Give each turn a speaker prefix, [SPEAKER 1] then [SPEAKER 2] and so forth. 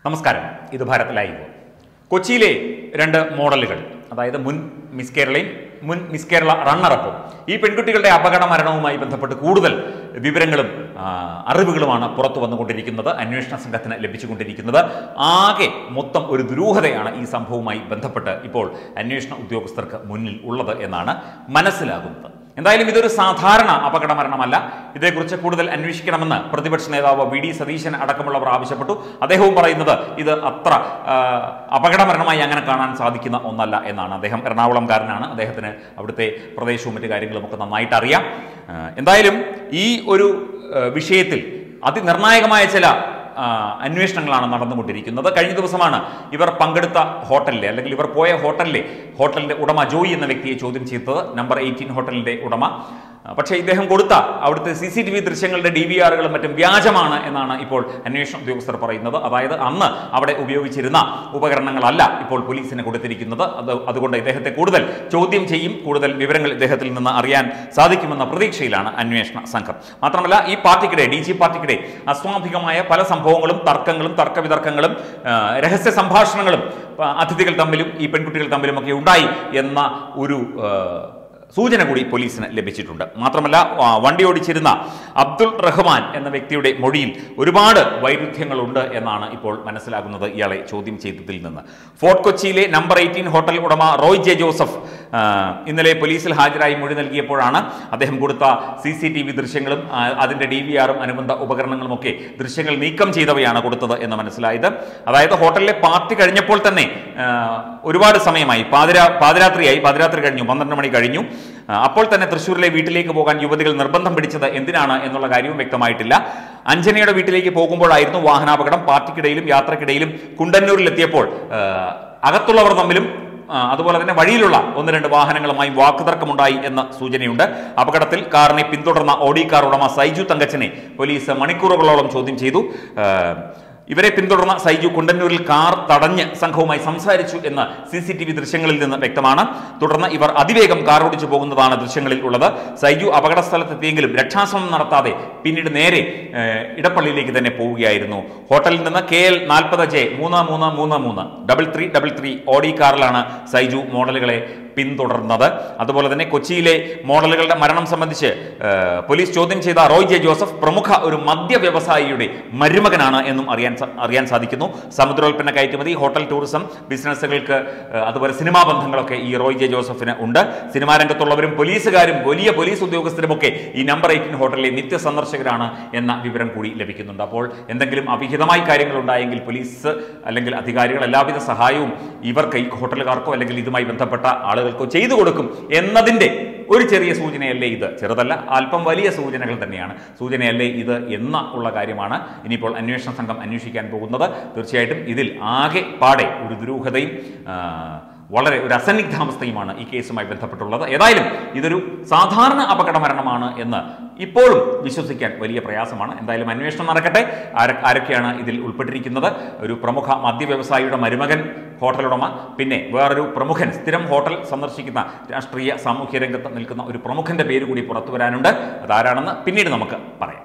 [SPEAKER 1] നമസ്കാരം ഇത് ഭാരത് ലൈവ് കൊച്ചിയിലെ രണ്ട് മോഡലുകൾ അതായത് മുൻ മിസ് കേരളയും മുൻ മിസ് കേരള റണ്ണറപ്പും ഈ പെൺകുട്ടികളുടെ അപകട മരണവുമായി ബന്ധപ്പെട്ട് കൂടുതൽ വിവരങ്ങളും ആ, അറിവുകളുമാണ് പുറത്തു വന്നുകൊണ്ടിരിക്കുന്നത് അന്വേഷണ സംഘത്തിന് ലഭിച്ചുകൊണ്ടിരിക്കുന്നത് ആകെ മൊത്തം ഒരു ദുരൂഹതയാണ് ഈ സംഭവവുമായി ബന്ധപ്പെട്ട് ഇപ്പോൾ അന്വേഷണ ഉദ്യോഗസ്ഥർക്ക് മുന്നിൽ ഉള്ളത് എന്നാണ് മനസ്സിലാകുന്നത് എന്തായാലും ഇതൊരു സാധാരണ അപകട മരണമല്ല ഇതേക്കുറിച്ച് കൂടുതൽ അന്വേഷിക്കണമെന്ന് പ്രതിപക്ഷ നേതാവ് വി ഡി സതീശൻ അടക്കമുള്ളവർ ആവശ്യപ്പെട്ടു അദ്ദേഹവും പറയുന്നത് ഇത് അത്ര ആ, അപകട മരണമായി അങ്ങനെ കാണാൻ സാധിക്കുന്ന ഒന്നല്ല എന്നാണ് അദ്ദേഹം എറണാകുളംകാരനാണ് അദ്ദേഹത്തിന് അവിടുത്തെ പ്രദേശവും മറ്റു കാര്യങ്ങളും ഒക്കെ നന്നായിട്ട് അറിയാം ആ, എന്തായാലും ഈ ഒരു ആ, വിഷയത്തിൽ അതിനിർണായകമായ ചില ആ, അന്വേഷണങ്ങളാണ് നടന്നുകൊണ്ടിരിക്കുന്നത് കഴിഞ്ഞ ദിവസമാണ് ഇവർ പങ്കെടുത്ത ഹോട്ടലിലെ അല്ലെങ്കിൽ ഇവർ പോയ ഹോട്ടലിലെ ഹോട്ടലിന്റെ ഉടമ ജോയി എന്ന വ്യക്തിയെ ചോദ്യം ചെയ്തത് നമ്പർ എയ്റ്റീൻ ഹോട്ടലിന്റെ ഉടമ ആ, പക്ഷേ ഇദ്ദേഹം കൊടുത്ത അവിടുത്തെ സി സി ടി വി ദൃശ്യങ്ങളുടെ ഡി വി ആറുകളും മറ്റും വ്യാജമാണ് എന്നാണ് ഇപ്പോൾ അന്വേഷണ ഉദ്യോഗസ്ഥർ പറയുന്നത് അതായത് അന്ന് അവിടെ ഉപയോഗിച്ചിരുന്ന ഉപകരണങ്ങളല്ല ഇപ്പോൾ പോലീസിന് കൊടുത്തിരിക്കുന്നത് അത് അതുകൊണ്ട് ഇദ്ദേഹത്തെ കൂടുതൽ ചോദ്യം ചെയ്യും കൂടുതൽ വിവരങ്ങൾ ഇദ്ദേഹത്തിൽ നിന്ന് അറിയാൻ സാധിക്കുമെന്ന പ്രതീക്ഷയിലാണ് അന്വേഷണ സംഘം മാത്രമല്ല ഈ പാർട്ടിക്കിടെ ഡി ജി പാർട്ടിക്കിടെ അസ്വാഭാവികമായ പല സംഭവങ്ങളും തർക്കങ്ങളും തർക്കവിതർക്കങ്ങളും ആ, രഹസ്യ സംഭാഷണങ്ങളും ആ, അതിഥികൾ തമ്മിലും ഈ പെൺകുട്ടികൾ തമ്മിലും ഒക്കെ ഉണ്ടായി എന്ന ഒരു ആ, സൂചന കൂടി പോലീസിന് ലഭിച്ചിട്ടുണ്ട് മാത്രമല്ല ആ, വണ്ടി ഓടിച്ചിരുന്ന അബ്ദുൾ റഹ്മാൻ എന്ന വ്യക്തിയുടെ മൊഴിയിൽ ഒരുപാട് വൈരുദ്ധ്യങ്ങളുണ്ട് എന്നാണ് ഇപ്പോൾ മനസ്സിലാകുന്നത് ഇയാളെ ചോദ്യം ചെയ്തതിൽ നിന്ന് ഫോർട്ട് കൊച്ചിയിലെ നമ്പർ എയ്റ്റീൻ ഹോട്ടൽ ഉടമ റോയ് ജെ ജോസഫ് ആ, ഇന്നലെ പോലീസിൽ ഹാജരായി മൊഴി നൽകിയപ്പോഴാണ് അദ്ദേഹം കൊടുത്ത സി സി ടി വി ദൃശ്യങ്ങളും ആ, അതിന്റെ ഡി വി ആറും അനുബന്ധ ഉപകരണങ്ങളും ഒക്കെ ദൃശ്യങ്ങൾ നീക്കം ചെയ്തവയാണ് കൊടുത്തത് എന്ന് മനസ്സിലായത് അതായത് ഹോട്ടലിലെ പാർട്ടി കഴിഞ്ഞപ്പോൾ തന്നെ ആ, ഒരുപാട് സമയമായി പാതിരാ പാതിരാത്രിയായി പാതിരാത്രി കഴിഞ്ഞു പന്ത്രണ്ട് മണി കഴിഞ്ഞു ആ, അപ്പോൾ തന്നെ തൃശ്ശൂരിലെ വീട്ടിലേക്ക് പോകാൻ യുവതികൾ നിർബന്ധം പിടിച്ചത് എന്തിനാണ് എന്നുള്ള കാര്യവും വ്യക്തമായിട്ടില്ല അഞ്ജനയുടെ വീട്ടിലേക്ക് പോകുമ്പോഴായിരുന്നു വാഹനാപകടം പാർട്ടിക്കിടയിലും യാത്രക്കിടയിലും കുണ്ടന്നൂരിലെത്തിയപ്പോൾ ആ, അകത്തുള്ളവർ തമ്മിലും ആ, അതുപോലെ തന്നെ വഴിയിലുള്ള ഒന്ന് രണ്ട് വാഹനങ്ങളുമായി വാക്കുതർക്കമുണ്ടായി എന്ന സൂചനയുണ്ട് അപകടത്തിൽ കാറിനെ പിന്തുടർന്ന ഓഡി കാർ ഉടമ സൈജു തങ്കച്ചനെ പോലീസ് മണിക്കൂറുകളോളം ചോദ്യം ചെയ്തു ആ, ഇവരെ പിന്തുടർന്ന സൈജു കുണ്ടന്നൂരിൽ കാർ തടഞ്ഞ് സംഘവുമായി സംസാരിച്ചു എന്ന് സി സി ടി വി ദൃശ്യങ്ങളിൽ നിന്ന് വ്യക്തമാണ് തുടർന്ന് ഇവർ അതിവേഗം കാർ ഓടിച്ചു പോകുന്നതാണ് ദൃശ്യങ്ങളിൽ ഉള്ളത് സൈജു അപകട സ്ഥലത്തെത്തിയെങ്കിലും രക്ഷാശ്രമം നടത്താതെ പിന്നീട് നേരെ ഏഹ്, ഇടപ്പള്ളിയിലേക്ക് തന്നെ പോവുകയായിരുന്നു ഹോട്ടലിൽ നിന്ന് കെ എൽ നാൽപ്പത് ജെ മൂന്ന് മൂന്ന് മൂന്ന് മൂന്ന് double three double three Audi കാറിലാണ് സൈജു മോഡലുകളെ പിന്തുടർന്നത് അതുപോലെ തന്നെ കൊച്ചിയിലെ മോഡലുകളുടെ മരണം സംബന്ധിച്ച് ഏഹ്, പോലീസ് ചോദ്യം ചെയ്ത റോയ് ജെ ജോസഫ് പ്രമുഖ ഒരു മദ്യ വ്യവസായിയുടെ മരുമകനാണ് എന്നും അറിയാൻ സ- അറിയാൻ സാധിക്കുന്നു സമുദ്രോൽപ്പന്ന കയറ്റുമതി ഹോട്ടൽ ടൂറിസം ബിസിനസ്സുകൾക്ക് ഏഹ്, അതുപോലെ സിനിമാ ബന്ധങ്ങളൊക്കെ ഈ റോയ് ജെ ജോസഫിന് ഉണ്ട് സിനിമാ രംഗത്തുള്ളവരും പോലീസുകാരും വലിയ പോലീസ് ഉദ്യോഗസ്ഥരുമൊക്കെ ഈ നമ്പർ എയ്റ്റീൻ ഹോട്ടലിലെ നിത്യ സന്ദർശകരാണ് എന്ന വിവരം കൂടി ലഭിക്കുന്നുണ്ട് അപ്പോൾ എന്തെങ്കിലും അവിഹിതമായി കാര്യങ്ങൾ ഉണ്ടായെങ്കിൽ പോലീസ് അല്ലെങ്കിൽ അധികാരികൾ എല്ലാവിധ സഹായവും ഇവർക്ക് ഈ ഹോട്ടലുകാർക്കോ അല്ലെങ്കിൽ ഇതുമായി ബന്ധപ്പെട്ട ആളുകൾക്കോ ചെയ്തു കൊടുക്കും എന്നതിന്റെ ഒരു ചെറിയ സൂചനയല്ലേ ഇത് ചെറുതല്ല അല്പം വലിയ സൂചനകൾ തന്നെയാണ് സൂചനയല്ലേ ഇത് എന്ന ഉള്ള കാര്യമാണ് ഇനിയിപ്പോൾ അന്വേഷണ സംഘം അന്വേഷിക്കാൻ പോകുന്നത് തീർച്ചയായിട്ടും ഇതിൽ ആകെ പാടെ ഒരു ദുരൂഹതയും ആ, വളരെ ഒരു അസന്നിഗ്ധാവസ്ഥയുമാണ് ഈ കേസുമായി ബന്ധപ്പെട്ടുള്ളത് ഏതായാലും ഇതൊരു സാധാരണ അപകട മരണമാണ് എന്ന് ഇപ്പോഴും വിശ്വസിക്കാൻ വലിയ പ്രയാസമാണ് എന്തായാലും അന്വേഷണം നടക്കട്ടെ ആര ആരൊക്കെയാണ് ഇതിൽ ഉൾപ്പെട്ടിരിക്കുന്നത് ഒരു പ്രമുഖ മദ്യ വ്യവസായിയുടെ മരുമകൻ ഹോട്ടൽ ഉടമ പിന്നെ വേറൊരു പ്രമുഖൻ സ്ഥിരം ഹോട്ടൽ സന്ദർശിക്കുന്ന രാഷ്ട്രീയ സാമൂഹ്യ രംഗത്ത് നിൽക്കുന്ന ഒരു പ്രമുഖന്റെ പേര് കൂടി പുറത്തു വരാനുണ്ട് അതാരാണെന്ന് പിന്നീട് നമുക്ക് പറയാം